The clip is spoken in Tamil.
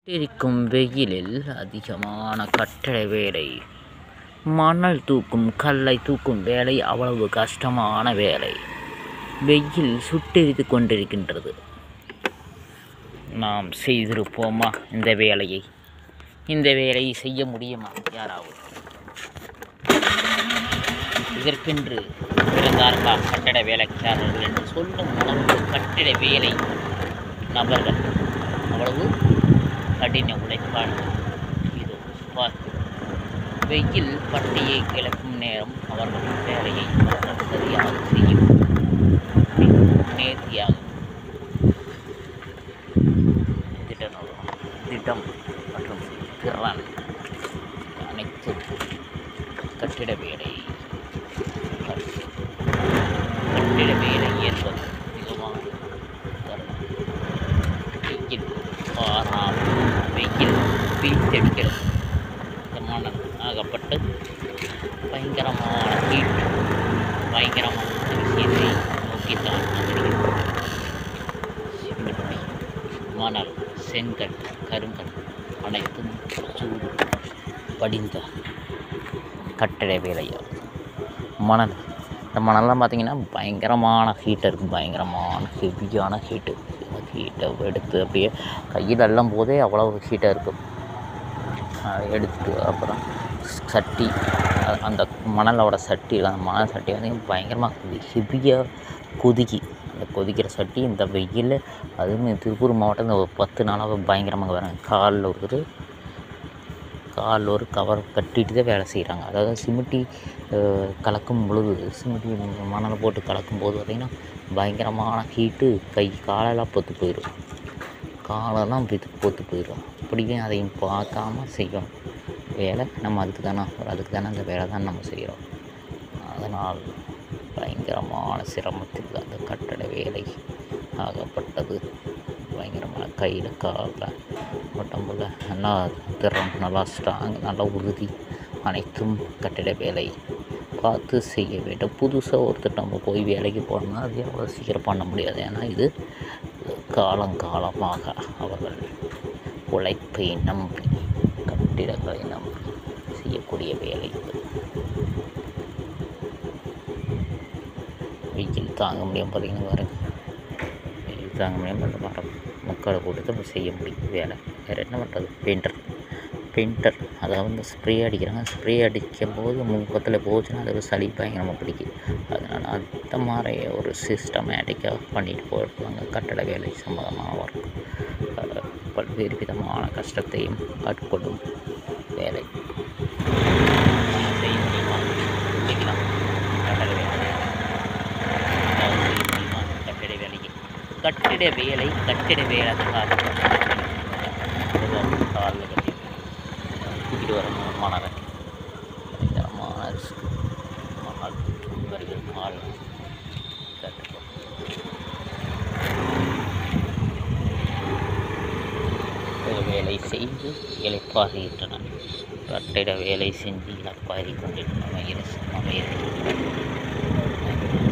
இருக்கும் வெயிலில் அதிகமான கட்டட வேலை மணல் தூக்கும் கல்லை தூக்கும் வேலை அவ்வளவு கஷ்டமான வேலை வெயில் சுட்டெரித்து கொண்டிருக்கின்றது நாம் செய்திருப்போமா இந்த வேலையை இந்த வேலையை செய்ய முடியுமா யாராவது இதற்கென்று பிறந்தார்களா கட்டட வேலைக்காரர்கள் என்று சொல்லும் அளவுக்கு கட்டிட வேலை நபர்கள் அவ்வளவு கடின உழைப்பாளர்கள் இது பார். வெயில் பட்டியை கிளப்பும் நேரம் அவர்கள் வேலையை அவர்கள் சரியாக செய்யும் நேர்த்தியாக திட்டம் திட்டம் மற்றும் திறன் அனைத்து கட்டிட வேலை கட்டிட வேலை என்பது மிகவும் தருணம் வெயில் பாராம் வெயில் பீத்தெடுக்கிறது இந்த மணல் ஆகப்பட்டு பயங்கரமான ஹீட் பயங்கரமான விஷயத்தை நோக்கித்தான் நகர்கிறது சிமெண்ட் மணல் செங்கல் கருங்கல் அனைத்தும் சூடு படிந்த கட்டட வேலையாகும் மணல் இந்த மணல்லாம் பார்த்தீங்கன்னா பயங்கரமான ஹீட் இருக்கும் பயங்கரமான ஹெவியான ஹீட்டு ஹீட்டை எடுத்து அப்படியே கையில் அள்ளும் போதே அவ்வளோ ஹீட்டாக இருக்கும் அதை எடுத்து அப்புறம் சட்டி அ- அந்த மணலோட சட்டி அந்த மணல் சட்டி வந்து பயங்கரமாக கொதி ஹெவியாக கொதிக்கி அந்த கொதிக்கிற சட்டி இந்த வெயில் அதுவும் இந்த திருப்பூர் மாவட்டம் இந்த ஒரு பத்து நாளாக பயங்கரமாக வராங்க காலில் ஒரு காலில் ஒரு கவர் கட்டிட்டு தான் வேலை செய்கிறாங்க அதாவது சிமெண்டி அஹ், கலக்கும் பொழுது சிமெண்டி மணலை போட்டு கலக்கும் போது பார்த்திங்கன்னா பயங்கரமான ஹீட்டு கை காலெல்லாம் பொத்து போயிடும் காலெல்லாம் பித்து பொத்து போயிடும் அப்படியும் அதையும் பார்க்காம செய்யணும் வேலை நம்ம அதுக்கு தானே அதுக்கு தானே அந்த வேலை தான் நம்ம செய்கிறோம் அதனால் பயங்கரமான சிரமத்துக்கு அந்த கட்டட வேலை ஆகப்பட்டது பயங்கரமான கையில் காலில் உடம்புல நல்லா திறம் நல்லா ஸ்ட்ராங் நல்லா உறுதி அனைத்தும் கட்டிட வேலை பார்த்து செய்ய வேண்டும் புதுசாக ஒருத்தர் நம்ம போய் வேலைக்கு போனோம்னா அது அவ்வளோ சீக்கிரம் பண்ண முடியாது ஏன்னா இது காலங்காலமாக அவர்கள் உழைப்பை நம்பி கட்டிடங்களை நம்பி செய்யக்கூடிய வேலை இது வெயில் தாங்க முடியாமல் பார்த்தீங்கன்னா பாருங்க வெயில் தாங்க முடியாமல் அந்த மரம் மக்களை போட்டு நம்ம செய்ய முடியும் வேலை வேறு என்ன பண்ணுறது பெயிண்டர் பெயிண்டர் அதாவது வந்து ஸ்ப்ரே அடிக்கிறாங்க ஸ்ப்ரே அடிக்கும் போது முகத்தில் போச்சுன்னா அது சளி பயங்கரமாக பிடிக்கும் அதனால் அந்த மாதிரி ஒரு சிஸ்டமேட்டிக்காக பண்ணிட்டு போயிருப்பாங்க கட்டட வேலை சம்மந்தமான ஒர்க் அஹ் பல்வேறு விதமான கஷ்டத்தையும் ஆட்கொள்ளும் வேலை செய்ய முடியுமா முடிக்கலாம் கட்டட வேலை அதாவது செய்ய முடியுமா கட்டிட வேலைக்கு கட்டிட வேலை கட்டிட வேலை காலில் கட்டி தூக்கிட்டு வர மணலை பயங்கரமான ரிஸ்க் மணல் இவர்கள் ஆள் கட்டுப்போம் வேலை செய்து இழைப்பாறுகின்றனர் கட்டிட வேலை செஞ்சு இழப்பாரி கொண்டிருந்தன இரு சமயம்